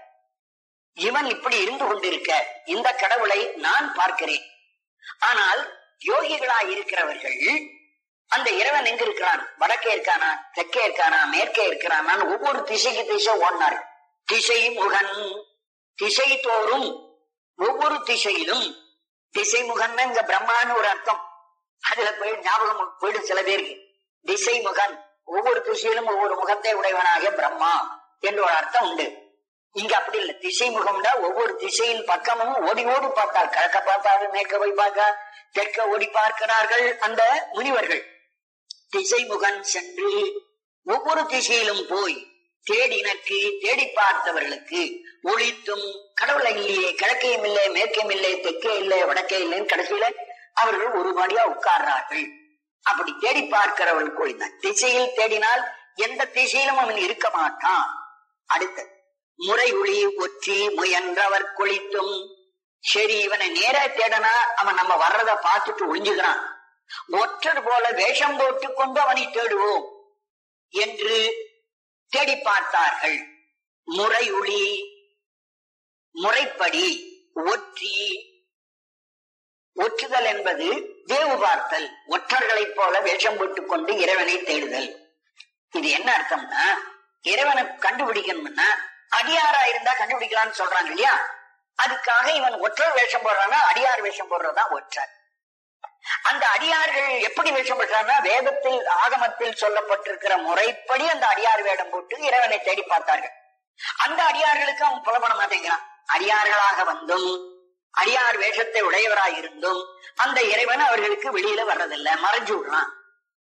இவன் இப்படி இருந்து கொண்டிருக்க இந்த கடவுளை நான் பார்க்கிறேன் ஆனால் யோகிகளாய் இருக்கிறவர்கள் அந்த இறைவன் எங்க இருக்கிறான் வடக்கே இருக்கானா தெற்கே இருக்கானா மேற்கே இருக்கிறானான்னு ஒவ்வொரு திசைக்கு திசை ஓடினார் திசை முகன் திசை தோறும் ஒவ்வொரு திசையிலும் திசை முகன் இங்க பிரம்மான்னு ஒரு அர்த்தம் அதுல போய் ஞாபகம் போயிடும் சில பேருக்கு திசை முகன் ஒவ்வொரு திசையிலும் ஒவ்வொரு முகத்தை உடையவனாகிய பிரம்மா என்று ஒரு அர்த்தம் உண்டு இங்க அப்படி இல்லை திசை முகம்டா ஒவ்வொரு திசையின் பக்கமும் ஓடி ஓடி பார்த்தார் கிழக்க பார்த்தாரு மேற்க போய் பார்க்க தெற்க ஓடி பார்க்கிறார்கள் அந்த முனிவர்கள் திசை முகன் சென்று ஒவ்வொரு திசையிலும் போய் தேடினக்கு தேடி பார்த்தவர்களுக்கு ஒளித்தும் கடவுளை இல்லையே கிழக்கையும் இல்லை மேற்கையும் இல்லை தெற்கே இல்லை வடக்கே இல்லைன்னு கடைசியில அவர்கள் ஒரு படியா உட்கார்றார்கள் அப்படி தேடி பார்க்கிறவர்களுக்கு ஒளிந்தான் திசையில் தேடினால் எந்த திசையிலும் அவன் இருக்க மாட்டான் அடுத்தது முறை ஒளி ஒற்றி முயன்றவர் கொளித்தும் சரி இவனை நேர தேடனா அவன் நம்ம வர்றத பார்த்துட்டு ஒளிஞ்சுக்கிறான் ஒற்றர் போல வேஷம் போட்டுக் கொண்டு அவனை தேடுவோம் என்று தேடி பார்த்தார்கள் முறை ஒளி முறைப்படி ஒற்றி ஒற்றுதல் என்பது தேவு பார்த்தல் ஒற்றர்களைப் போல வேஷம் போட்டுக் கொண்டு இறைவனை தேடுதல் இது என்ன அர்த்தம்னா இறைவனை கண்டுபிடிக்கணும்னா அடியாரா இருந்தா கண்டுபிடிக்கலாம்னு சொல்றாங்க இல்லையா அதுக்காக இவன் ஒற்றர் வேஷம் போடுறான்னா அடியார் வேஷம் போடுறதா ஒற்றர் அந்த அடியார்கள் எப்படி வேஷம் போடுறாங்கன்னா வேதத்தில் ஆகமத்தில் சொல்லப்பட்டிருக்கிற முறைப்படி அந்த அடியார் வேடம் போட்டு இறைவனை தேடி பார்த்தார்கள் அந்த அடியார்களுக்கு அவன் புலப்பட மாட்டேங்கிறான் அடியார்களாக வந்தும் அடியார் வேஷத்தை உடையவராய் இருந்தும் அந்த இறைவன் அவர்களுக்கு வெளியில வர்றதில்லை மறைஞ்சு விடுறான்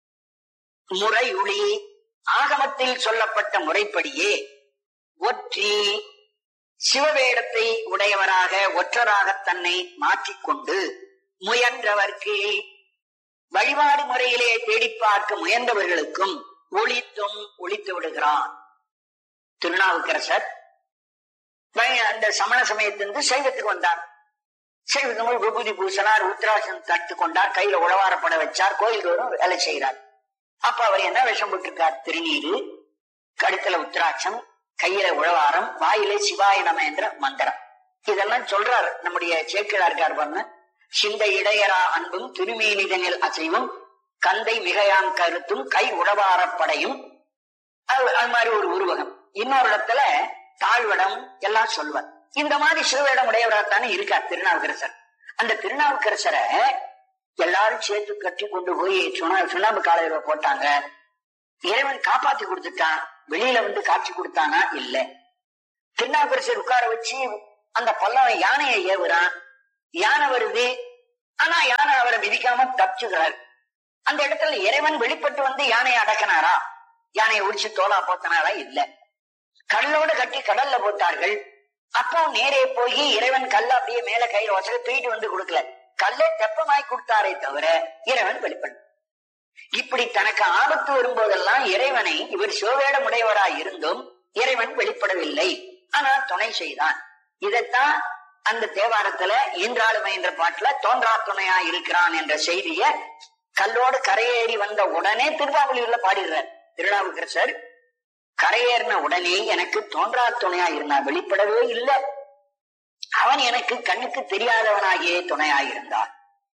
முறை ஒளி ஆகமத்தில் சொல்லப்பட்ட முறைப்படியே ஒற்றி சிவவேடத்தை உடையவராக ஒற்றராக தன்னை மாற்றிக்கொண்டு முயன்றவர்க்கு வழிபாடு முறையிலே தேடி பார்க்க முயன்றவர்களுக்கும் ஒளித்தும் ஒளித்து விடுகிறான் திருநாவுக்கரசர் பய- அந்த சமண சமயத்திலிருந்து சைவத்துக்கு வந்தார் சைவத்தமிழ் விபூதி பூசனார் உத்தராசன் தட்டு கொண்டார் கையில உழவாரப்பட வச்சார் கோயில் தோறும் வேலை செய்கிறார் அப்ப அவர் என்ன விஷம் போட்டிருக்கார் திருநீரு கழுத்துல உத்தராட்சம் கையில உழவாரம் வாயிலே சிவாய நம என்ற மந்திரம் இதெல்லாம் சொல்றார் நம்முடைய சேக்கிழார் இருக்கார் பாருங்க சிந்த இடையரா அன்பும் திருமீனிதனில் அசைவும் கந்தை மிகையாம் கருத்தும் கை உழவாரப்படையும் அது அது மாதிரி ஒரு உருவகம் இன்னொரு இடத்துல தாழ்வடம் எல்லாம் சொல்வார் இந்த மாதிரி சிறுவேடம் உடையவராகத்தானே இருக்கார் திருநாவுக்கரசர் அந்த திருநாவுக்கரசரை எல்லாரும் சேர்த்து கட்டி கொண்டு போய் சுண்ணா சுண்ணாம்பு காலையில போட்டாங்க இறைவன் காப்பாத்தி கொடுத்துட்டான் வெளியில வந்து காட்சி கொடுத்தானா இல்ல திருநாவுக்கரசர் உட்கார வச்சு அந்த பல்லவன் யானையை ஏவுறான் யானை வருது ஆனா யானை அவரை மிதிக்காம தப்பிச்சுகிறார் அந்த இடத்துல இறைவன் வெளிப்பட்டு வந்து யானையை அடக்கினாரா யானையை உடிச்சு தோலா போத்தனாரா இல்ல கடலோட கட்டி கடல்ல போட்டார்கள் அப்போ நேரே போய் இறைவன் கல்ல அப்படியே மேல கையில வசதி தூக்கிட்டு வந்து கொடுக்கல கல்லை தெப்பமாய் கொடுத்தாரே தவிர இறைவன் வெளிப்படும் இப்படி தனக்கு ஆபத்து வரும்போதெல்லாம் இறைவனை இவர் சிவவேடம் உடையவராய் இருந்தும் இறைவன் வெளிப்படவில்லை ஆனால் துணை செய்தான் இதைத்தான் அந்த தேவாரத்துல ஈன்றாளுமை என்ற பாட்டுல தோன்றா துணையா இருக்கிறான் என்ற செய்திய கல்லோடு கரையேறி வந்த உடனே திருவாவூர்ல பாடிடுறார் திருநாவுக்கரசர் கரையேறின உடனே எனக்கு தோன்றா துணையா இருந்தான் வெளிப்படவே இல்லை அவன் எனக்கு கண்ணுக்கு தெரியாதவனாகியே துணையாயிருந்தான்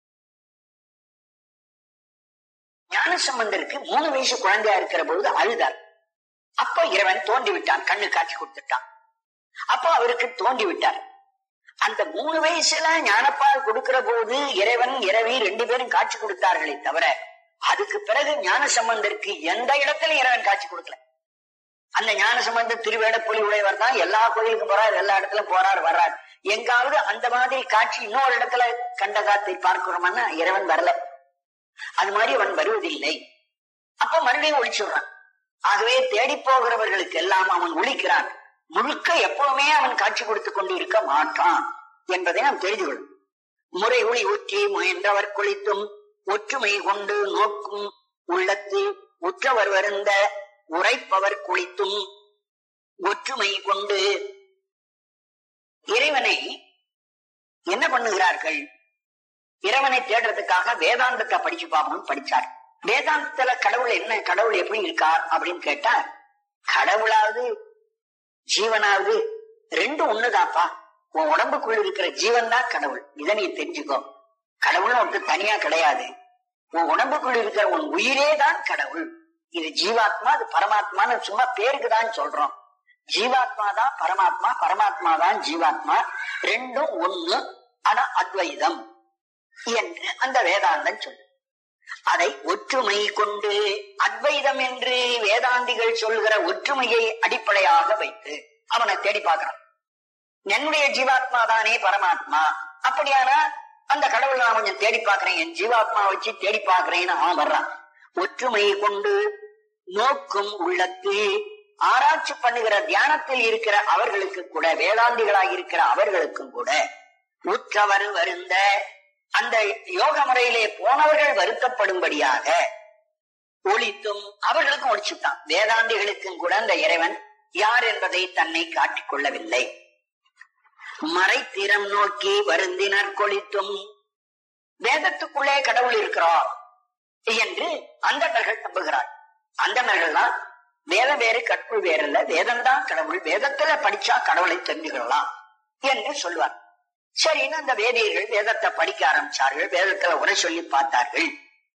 ஞானசம்பந்தருக்கு மூணு வயசு குழந்தையா இருக்கிற பொழுது அழுதார் அப்ப இறைவன் தோண்டி விட்டான் கண்ணு காட்சி கொடுத்துட்டான் அப்போ அவருக்கு தோண்டி விட்டார் அந்த மூணு வயசுல ஞானப்பால் கொடுக்கிற போது இறைவன் இரவி ரெண்டு பேரும் காட்சி கொடுத்தார்களே தவிர அதுக்கு பிறகு ஞான சம்பந்தருக்கு எந்த இடத்துல இறைவன் காட்சி கொடுக்கல அந்த ஞான சம்பந்த திருவேடப்புலி உடையவர் தான் எல்லா கோயிலுக்கும் போறார் எல்லா இடத்துலயும் போறார் வர்றார் எங்காவது அந்த மாதிரி காட்சி இன்னொரு இடத்துல கண்டகாத்தை பார்க்கிறோம்னா இறைவன் வரல அது மாதிரி அவன் வருவதில்லை அப்ப மறுபடியும் ஒழிச்சுடுறான் ஆகவே தேடி போகிறவர்களுக்கு எல்லாம் அவன் ஒழிக்கிறான் முழுக்க எப்பவுமே அவன் காட்சி கொடுத்துக் கொண்டு இருக்க மாட்டான் என்பதை நாம் தெரிந்து கொள்ளும் முறை ஒளி ஊற்றி முயன்றவர் குளித்தும் ஒற்றுமை கொண்டு நோக்கும் உள்ளத்து உற்றவர் வருந்த உரைப்பவர் குளித்தும் ஒற்றுமை கொண்டு இறைவனை என்ன பண்ணுகிறார்கள் இறைவனை தேடுறதுக்காக வேதாந்தத்தை படிச்சு பார்ப்போம்னு படிச்சார் வேதாந்தத்துல கடவுள் என்ன கடவுள் எப்படி இருக்கார் அப்படின்னு கேட்டா கடவுளாவது ஜீவனாவது ரெண்டும் ஒண்ணுதாப்பா உன் உடம்புக்குள்ள இருக்கிற ஜீவன் தான் கடவுள் இதை நீ தெரிஞ்சுக்கோ கடவுள்னு ஒருத்தர் தனியா கிடையாது உன் உடம்புக்குள்ள இருக்கிற உன் உயிரே தான் கடவுள் இது ஜீவாத்மா அது பரமாத்மான்னு சும்மா பேருக்கு தான் சொல்றோம் ஜீவாத்மா தான் பரமாத்மா பரமாத்மா தான் ஜீவாத்மா ரெண்டும் ஒண்ணு ஆனா அத்வைதம் என்று அந்த வேதாந்தம் சொல்லு அதை ஒற்றுமை கொண்டு அத்வைதம் என்று வேதாந்திகள் சொல்கிற ஒற்றுமையை அடிப்படையாக வைத்து அவனை தேடி பார்க்கிறான் என்னுடைய ஜீவாத்மா தானே பரமாத்மா அப்படியானா அந்த கடவுள் நான் கொஞ்சம் தேடி பார்க்கிறேன் என் ஜீவாத்மா வச்சு தேடி பார்க்கிறேன்னு அவன் வர்றான் ஒற்றுமை கொண்டு நோக்கும் உள்ளத்து ஆராய்ச்சி பண்ணுகிற தியானத்தில் இருக்கிற அவர்களுக்கு கூட வேதாந்திகளாக இருக்கிற அவர்களுக்கும் கூட உற்றவர் வருந்த அந்த யோக முறையிலே போனவர்கள் வருத்தப்படும்படியாக ஒழித்தும் அவர்களுக்கும் ஒழிச்சுட்டான் வேதாந்திகளுக்கும் கூட அந்த இறைவன் யார் என்பதை தன்னை காட்டிக் கொள்ளவில்லை மறைத்திறம் நோக்கி வருந்தினர் கொளித்தும் வேதத்துக்குள்ளே கடவுள் இருக்கிறார் என்று அந்தணர்கள் நம்புகிறார் அந்தணர்கள்லாம் வேதம் வேறு கற்பு வேறல்ல வேதம் தான் கடவுள் வேதத்துல படிச்சா கடவுளை தெரிஞ்சுக்கலாம் என்று சொல்வார் சரின்னு அந்த வேதியர்கள் வேதத்தை படிக்க ஆரம்பிச்சார்கள் வேதத்துல உரை சொல்லி பார்த்தார்கள்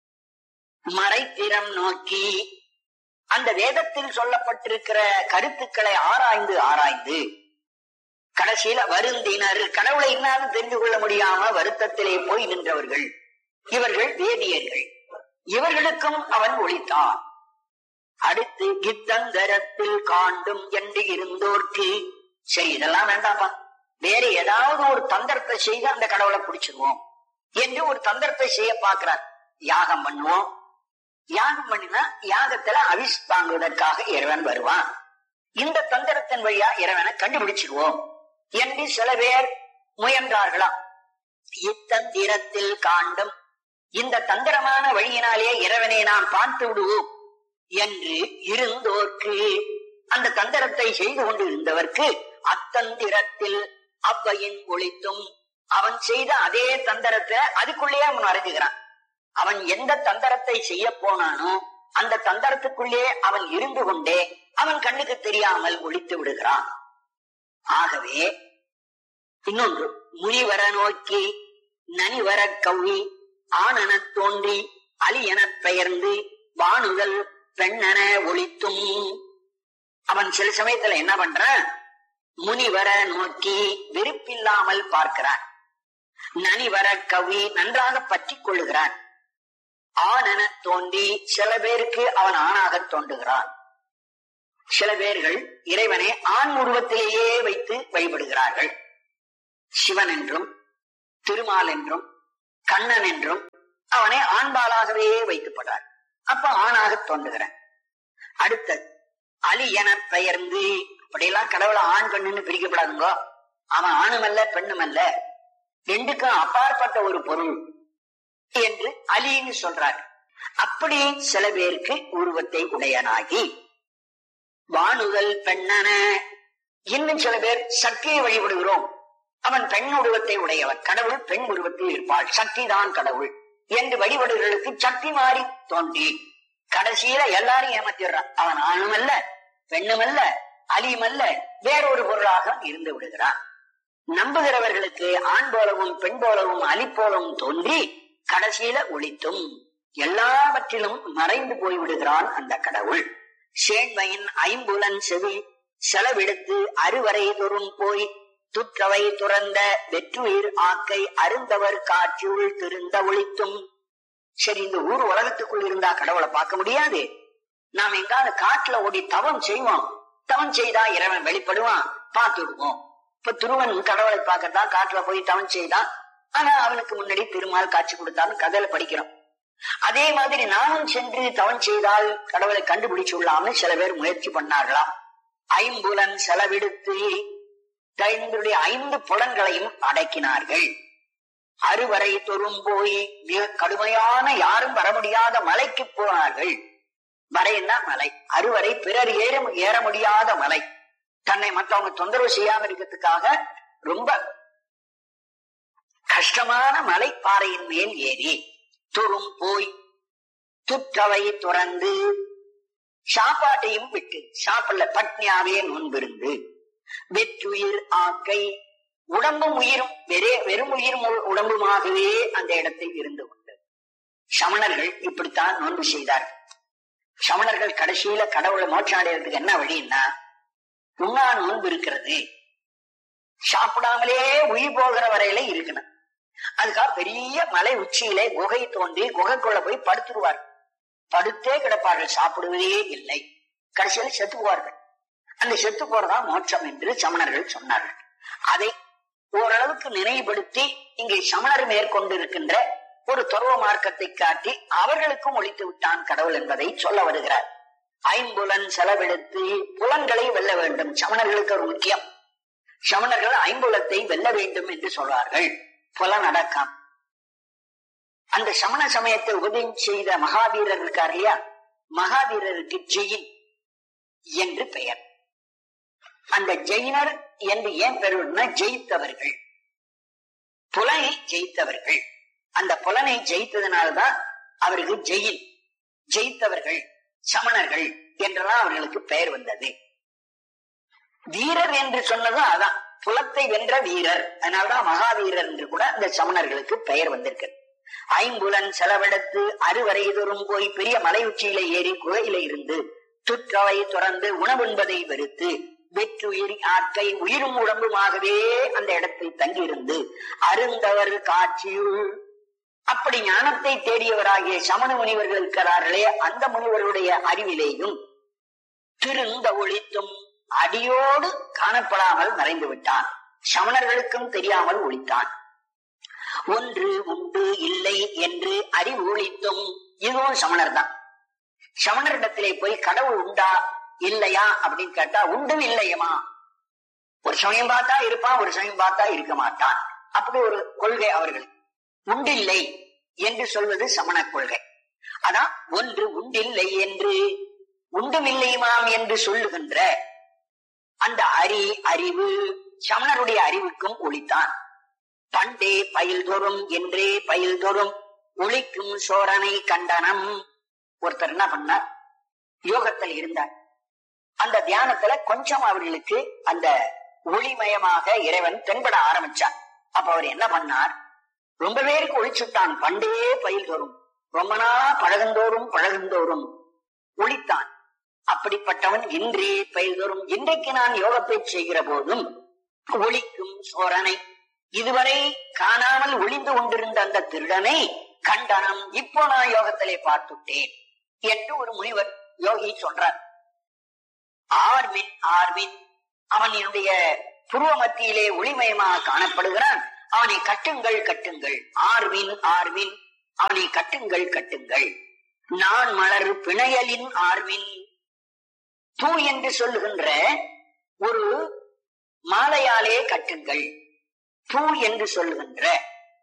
மறைத்திறம் நோக்கி அந்த வேதத்தில் சொல்லப்பட்டிருக்கிற கருத்துக்களை ஆராய்ந்து ஆராய்ந்து கடைசியில வருந்தினர் கடவுளை இன்னாலும் தெரிந்து கொள்ள முடியாம வருத்தத்திலே போய் நின்றவர்கள் இவர்கள் வேதியர்கள் இவர்களுக்கும் அவன் ஒழித்தான் அடுத்து கித்தந்தரத்தில் காண்டும் என்று இருந்தோர்க்கு சரி இதெல்லாம் வேண்டாமா வேற ஏதாவது ஒரு தந்திரத்தை செய்து அந்த கடவுளை பிடிச்சிருவோம் என்று ஒரு தந்திரத்தை செய்ய பார்க்கிறார் யாகம் பண்ணுவோம் யாகம் பண்ணினா யாகத்துல அவிஸ் வாங்குவதற்காக இறைவன் வருவான் இந்த தந்திரத்தின் வழியா இறைவனை கண்டுபிடிச்சிருவோம் என்று சில பேர் முயன்றார்களாம் இத்தந்திரத்தில் காண்டும் இந்த தந்திரமான வழியினாலே இறைவனை நாம் பார்த்து விடுவோம் என்று இருந்தோர்க்கு அந்த தந்திரத்தை செய்து கொண்டு இருந்தவர்க்கு அத்தந்திரத்தில் அவ்வையின் ஒளித்தும் அவன் செய்த அதே தந்திரத்தை அதுக்குள்ளேயே அவன் மறைஞ்சுகிறான் அவன் எந்த தந்திரத்தை செய்ய போனானோ அந்த தந்திரத்துக்குள்ளே அவன் இருந்து கொண்டே அவன் கண்ணுக்கு தெரியாமல் ஒழித்து விடுகிறான் ஆகவே இன்னொன்று முனிவர நோக்கி நனிவர கவ்வி ஆணெனத் தோன்றி அலி எனப் பெயர்ந்து வானுதல் பெண்ணென ஒழித்தும் அவன் சில சமயத்துல என்ன பண்றான் முனிவர நோக்கி வெறுப்பில்லாமல் பார்க்கிறான் நனிவர கவி நன்றாக பற்றி கொள்ளுகிறான் ஆணென தோன்றி சில பேருக்கு அவன் ஆணாக தோன்றுகிறான் சில பேர்கள் இறைவனை ஆண் உருவத்திலேயே வைத்து வழிபடுகிறார்கள் சிவன் என்றும் திருமால் என்றும் கண்ணன் என்றும் அவனை ஆண்பாலாகவே வைக்கப்படுறார் அப்ப ஆணாக தோன்றுகிறான் அடுத்தது அலி என பெயர்ந்து அப்படியெல்லாம் கடவுளை ஆண் பெண்ணுன்னு பிரிக்கப்படாதுங்கோ அவன் ஆணுமல்ல பெண்ணுமல்ல ரெண்டுக்கும் அப்பாற்பட்ட ஒரு பொருள் என்று அலின்னு சொல்றார் அப்படி சில பேருக்கு உருவத்தை உடையனாகி வானுதல் பெண்ணன இன்னும் சில பேர் சக்தியை வழிபடுகிறோம் அவன் பெண் உருவத்தை உடையவன் கடவுள் பெண் உருவத்தில் இருப்பாள் சக்தி தான் கடவுள் என்று வழிபடுகளுக்கு சக்தி மாறி தோன்றி கடைசியில எல்லாரும் ஏமாத்திடுறான் அவன் ஆணுமல்ல பெண்ணுமல்ல அலியுமல்ல வேறொரு பொருளாக இருந்து விடுகிறான் நம்புகிறவர்களுக்கு ஆண் போலவும் பெண் போலவும் அலி போலவும் தோன்றி கடைசியில ஒளித்தும் எல்லாவற்றிலும் மறைந்து போய்விடுகிறான் அந்த கடவுள் சேண்மையின் ஐம்புலன் செவி செலவெடுத்து அறுவரை தொறும் போய் துற்றவை துறந்த வெற்றுயிர் ஆக்கை அருந்தவர் காட்சியுள் திருந்த ஒழித்தும் சரி இந்த ஊர் உலகத்துக்குள் இருந்தா கடவுளை பார்க்க முடியாது நாம் எங்காவது காட்டுல ஓடி தவம் செய்வோம் தவம் செய்தா இறைவன் வெளிப்படுவான் பார்த்து விடுவோம் இப்ப துருவன் கடவுளை பார்க்கறதா காட்டுல போய் தவம் செய்தான் ஆனா அவனுக்கு முன்னாடி திருமால் காட்சி கொடுத்தாலும் கதையில படிக்கிறோம் அதே மாதிரி நானும் சென்று தவம் செய்தால் கடவுளை கண்டுபிடிச்சு விடலாம்னு சில பேர் முயற்சி பண்ணார்களாம் ஐம்புலன் செலவெடுத்து தங்களுடைய ஐந்து புலன்களையும் அடக்கினார்கள் அறுவரை தொறும் போய் மிக கடுமையான யாரும் வர முடியாத மலைக்கு போனார்கள் வரைன்னா மலை அறுவரை பிறர் ஏற ஏற முடியாத மலை தன்னை மற்றவங்க தொந்தரவு செய்யாம இருக்கிறதுக்காக ரொம்ப கஷ்டமான மலை பாறையின் மேல் ஏறி துறும் போய் துற்றவை துறந்து சாப்பாட்டையும் விட்டு சாப்பிடல பட்னியாவே நோன்பிருந்து வெற்றுயிர் ஆக்கை உடம்பும் உயிரும் வெறே வெறும் உயிரும் உடம்புமாகவே அந்த இடத்தில் இருந்து கொண்டு சமணர்கள் இப்படித்தான் நோன்பு செய்தார்கள் சமணர்கள் கடைசியில கடவுளை மோட்சம் அடைகிறதுக்கு என்ன வழின்னா உண்ணா நோன்பு இருக்கிறது சாப்பிடாமலே உயிர் போகிற வரையில இருக்கணும் அதுக்காக பெரிய மலை உச்சியிலே குகை தோண்டி குகைக்குள்ள போய் படுத்துருவார் படுத்தே கிடப்பார்கள் சாப்பிடுவதே இல்லை கடைசியில் செத்து போவார்கள் அந்த செத்து போறதா மோட்சம் என்று சமணர்கள் சொன்னார்கள் அதை ஓரளவுக்கு நினைவுபடுத்தி இங்கே சமணர் மேற்கொண்டிருக்கின்ற ஒரு துறவ மார்க்கத்தை காட்டி அவர்களுக்கும் ஒழித்து விட்டான் கடவுள் என்பதை சொல்ல வருகிறார் ஐம்புலன் செலவெடுத்து புலன்களை வெல்ல வேண்டும் சமணர்களுக்கு ஒரு முக்கியம் சமணர்கள் ஐம்புலத்தை வெல்ல வேண்டும் என்று சொல்வார்கள் புலன் அடக்கம் அந்த சமண சமயத்தை உபதேசம் செய்த மகாவீரர் இருக்கார் இல்லையா மகாவீரருக்கு ஜெயின் என்று பெயர் அந்த ஜெயினர் என்று ஏன் பெறுவதுன்னா ஜெயித்தவர்கள் புலனை ஜெயித்தவர்கள் அந்த புலனை ஜெயித்ததுனால்தான் அவருக்கு ஜெயில் ஜெயித்தவர்கள் சமணர்கள் என்றெல்லாம் அவர்களுக்கு பெயர் வந்தது வீரர் என்று சொன்னதும் அதான் புலத்தை வென்ற வீரர் அதனால்தான் மகாவீரர் என்று கூட அந்த சமணர்களுக்கு பெயர் வந்திருக்கு ஐம்புலன் செலவெடுத்து அறுவரை தோறும் போய் பெரிய மலை உச்சியில ஏறி குகையில இருந்து துற்றவை துறந்து உணவுண்பதை வெறுத்து வெற்றுயிர் ஆக்கை உயிரும் உடம்புமாகவே அந்த இடத்தில் தங்கியிருந்து அருந்தவர் காட்சியுள் அப்படி ஞானத்தை தேடியவராகிய சமண முனிவர்கள் இருக்கிறார்களே அந்த முனிவர்களுடைய அறிவிலேயும் திருந்த ஒழித்தும் அடியோடு காணப்படாமல் மறைந்து விட்டான் சமணர்களுக்கும் தெரியாமல் ஒழித்தான் ஒன்று உண்டு இல்லை என்று அறிவு ஒழித்தும் இதுவும் சமணர் தான் சமணரிடத்திலே போய் கடவுள் உண்டா இல்லையா அப்படின்னு கேட்டா உண்டும் இல்லையமா ஒரு சமயம் பார்த்தா இருப்பான் ஒரு சமயம் பார்த்தா இருக்க மாட்டான் அப்படி ஒரு கொள்கை அவர்கள் உண்டில்லை என்று சொல்வது சமண கொள்கை அதான் ஒன்று உண்டில்லை என்று உண்டுமில்லையுமாம் என்று சொல்லுகின்ற அந்த அறி அறிவு சமணருடைய அறிவுக்கும் ஒளித்தான் பண்டே பயில் தோறும் என்றே பயில் தோறும் ஒளிக்கும் சோரனை கண்டனம் ஒருத்தர் என்ன பண்ணார் யோகத்தில் இருந்தார் அந்த தியானத்துல கொஞ்சம் அவர்களுக்கு அந்த ஒளிமயமாக இறைவன் தென்பட ஆரம்பிச்சார் அப்ப அவர் என்ன பண்ணார் ரொம்ப பேருக்கு ஒளிச்சுட்டான் பண்டே பயில் தோறும் ரொம்ப நாளா பழகுந்தோறும் பழகுந்தோறும் ஒளித்தான் அப்படிப்பட்டவன் இன்றே பயில் தோறும் இன்றைக்கு நான் யோகத்தை செய்கிற போதும் ஒளிக்கும் சோரனை இதுவரை காணாமல் ஒளிந்து கொண்டிருந்த அந்த திருடனை கண்டனம் இப்போ நான் யோகத்திலே பார்த்துட்டேன் என்று ஒரு முனிவர் யோகி சொல்றார் ஆர்வின் ஆர்வின் அவன் என்னுடைய புருவ மத்தியிலே ஒளிமயமாக காணப்படுகிறான் அவனை கட்டுங்கள் கட்டுங்கள் ஆர்வின் ஆர்வின் அவனை கட்டுங்கள் கட்டுங்கள் நான் மலர் பிணையலின் ஆர்வின் தூ என்று சொல்லுகின்ற ஒரு மாலையாலே கட்டுங்கள் பூ என்று சொல்லுகின்ற